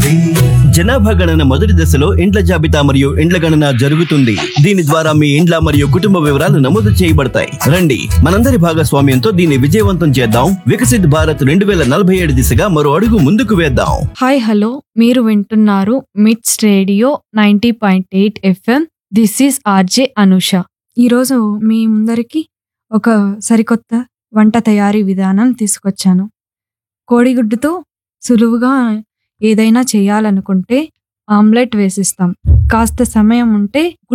ఉన్నది జనాభా గణన మొదటి దశలో ఇండ్ల జాబితా మరియు ఇండ్ల గణన జరుగుతుంది దీని ద్వారా మీ ఇండ్ల మరియు కుటుంబ వివరాలు నమోదు చేయబడతాయి రండి మనందరి భాగస్వామ్యంతో దీన్ని విజయవంతం చేద్దాం వికసిత్ భారత్ రెండు వేల నలభై ఏడు దిశగా మరో అడుగు ముందుకు వేద్దాం హాయ్ హలో మీరు వింటున్నారు MITS radio ninety point eight FM this is RJ Anusha ఈరోజు మీ ముందరికి ఒక సరికొత్త వంట తయారీ విధానం తీసుకొచ్చాను కోడిగుడ్డుతో సులువుగా ఏదైనా చేయాలనుకుంటే ఆమ్లెట్ వేసిస్తాం కాస్త సమయం ఉంటే